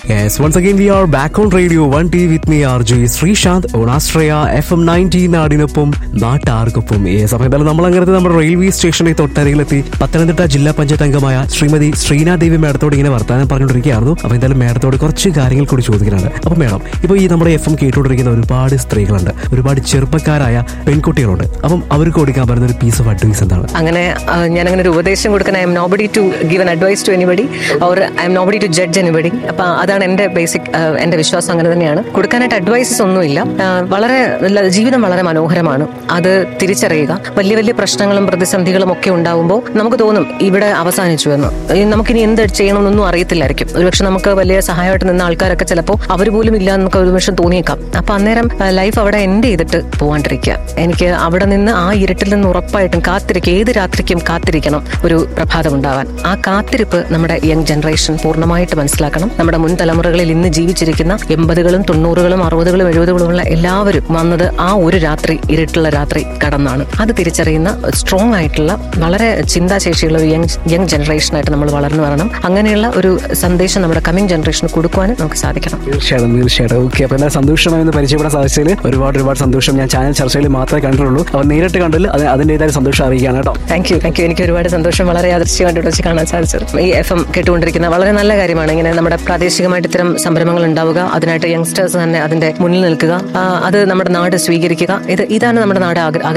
Yes, once again we are back on radio 1T with me RJ Sreesanth on Astraya FM 90 നാടിനൊപ്പം നാട്ടാർക്കൊപ്പം yes അപ്പോൾ എന്തായാലും നമ്മൾ അങ്ങനത്തെ നമ്മുടെ റെയിൽവേ സ്റ്റേഷനിൽ തൊട്ടരികിലെത്തി പത്തനംതിട്ട ജില്ലാ പഞ്ചായത്ത് അംഗമായ ശ്രീമതി ശ്രീനാഥ് ദേവി മേഡത്തോട് ഇങ്ങനെ വർത്താനം പറഞ്ഞുകൊണ്ടിരിക്കുകയായിരുന്നു അപ്പോൾ എന്തായാലും മേഡത്തോട് കുറച്ച് കാര്യങ്ങൾ കൂടി ചോദിക്കാനാണ് അപ്പോൾ മേഡം ഇപ്പോൾ ഈ നമ്മുടെ എഫ് എം കേട്ടുകൊണ്ടിരിക്കുന്ന ഒരുപാട് സ്ത്രീകളുണ്ട് ഒരുപാട് ചെറുപ്പക്കാരായ പെൺകുട്ടികളുണ്ട് അപ്പം അവർക്ക് കൊടുക്കാൻ പറ്റുന്ന ഒരു പീസ് ഓഫ് അഡ്വൈസ് എന്താണ് അങ്ങനെ ആ, ഞാൻ അങ്ങനെ ഒരു ഉപദേശം കൊടുക്കാൻ I'm nobody to give an advice to anybody or I'm nobody to judge anybody അപ്പൊ അതാണ് എന്റെ ബേസിക് എന്റെ വിശ്വാസം അങ്ങനെ തന്നെയാണ് കൊടുക്കാനായിട്ട് അഡ്വൈസസ് ഒന്നുമില്ല ആ, വളരെ ല- ജീവിതം വളരെ മനോഹരമാണ് അത് തിരിച്ചറിയുക വലിയ വലിയ പ്രശ്നങ്ങളും പ്രതിസന്ധികളും ഒക്കെ ഉണ്ടാവുമ്പോൾ നമുക്ക് തോന്നും ഇവിടെ അവസാനിച്ചു എന്ന് ഈ നമുക്കിനി എന്ത് ചെയ്യണമെന്നൊന്നും അറിയത്തില്ലായിരിക്കും ഒരുപക്ഷെ നമുക്ക് വലിയ സഹായമായിട്ട് നിന്ന ആൾക്കാരൊക്കെ ചിലപ്പോൾ അവർ പോലും ഇല്ല എന്ന് നമുക്ക് ഒരു നിമിഷം തോന്നിയേക്കാം അപ്പൊ അന്നേരം ലൈഫ് അവിടെ എൻഡ് ചെയ്തിട്ട് പോവാണ്ടിരിക്കുക എനിക്ക് അവിടെ നിന്ന് ആ ഇരുട്ടിൽ നിന്ന് ഉറപ്പായിട്ടും കാത്തിരിക്കുക ഏത് രാത്രിക്കും കാത്തിരിക്കണം ഒരു പ്രഭാതം ഉണ്ടാവാൻ ആ കാത്തിരിപ്പ് നമ്മുടെ യങ് ജനറേഷൻ പൂർണ്ണമായിട്ട് മനസ്സിലാക്കണം നമ്മുടെ മുൻ തലമുറകളിൽ ഇന്ന് ജീവിച്ചിരിക്കുന്ന എൺപതുകളും തൊണ്ണൂറുകളും അറുപതുകളും എഴുപതുകളുമുള്ള എല്ലാവരും വന്നത് ആ ഒരു രാത്രി ഇരുട്ടുള്ള രാത്രി കടന്നാണ് അത് തിരിച്ചറിയുന്ന സ്ട്രോങ് ആയിട്ടുള്ള വളരെ ചിന്താശേഷിയുള്ള ഒരു യങ് യങ് ജനറേഷനായിട്ട് നമ്മൾ വളർന്നു വരണം അങ്ങനെയുള്ള ഒരു സന്ദേശം നമ്മുടെ കമ്മിങ് ജനറേഷന് കൊടുക്കുവാനും നമുക്ക് സാധിക്കണം തീർച്ചയായിട്ടും തീർച്ചയായിട്ടും ഓക്കെ അപ്പോൾ എന്തായാലും സന്തോഷമായി ഒന്ന് പരിചയപ്പെടാൻ സാധിച്ചതിൽ ഒരുപാട് ഒരുപാട് സന്തോഷം ഞാൻ ചാനൽ ചർച്ചയിൽ മാത്രമേ കണ്ടിട്ടുള്ളൂ അപ്പോൾ നേരിട്ട് കണ്ടില്ല അത് അതിൻ്റെതായ സന്തോഷം അറിയിക്കുകയാണ് കേട്ടോ താങ്ക് യു താങ്ക് യു എനിക്ക് ഒരുപാട് സന്തോഷം വളരെ യാദൃശ്യമായിട്ട് ഇവിടെ വെച്ച് കാണാൻ സാധിച്ചത് ഈ എഫ് എം കേട്ടുകൊണ്ടിരിക്കുന്ന വളരെ നല്ല കാര്യമാണ് ഇങ്ങനെ നമ്മുടെ പ്രാദേശികമായിട്ട് ഇത്തരം സംരംഭങ്ങൾ ഉണ്ടാവുക അതിനായിട്ട് യങ്സ്റ്റേഴ്സ് തന്നെ അതിന്റെ മുന്നിൽ നിൽക്കുക ആ, അത് നമ്മുടെ നാട് സ്വീകരിക്കുക ഇത് ഇതാണ് നമ്മുടെ നാട് ആഗ്ര-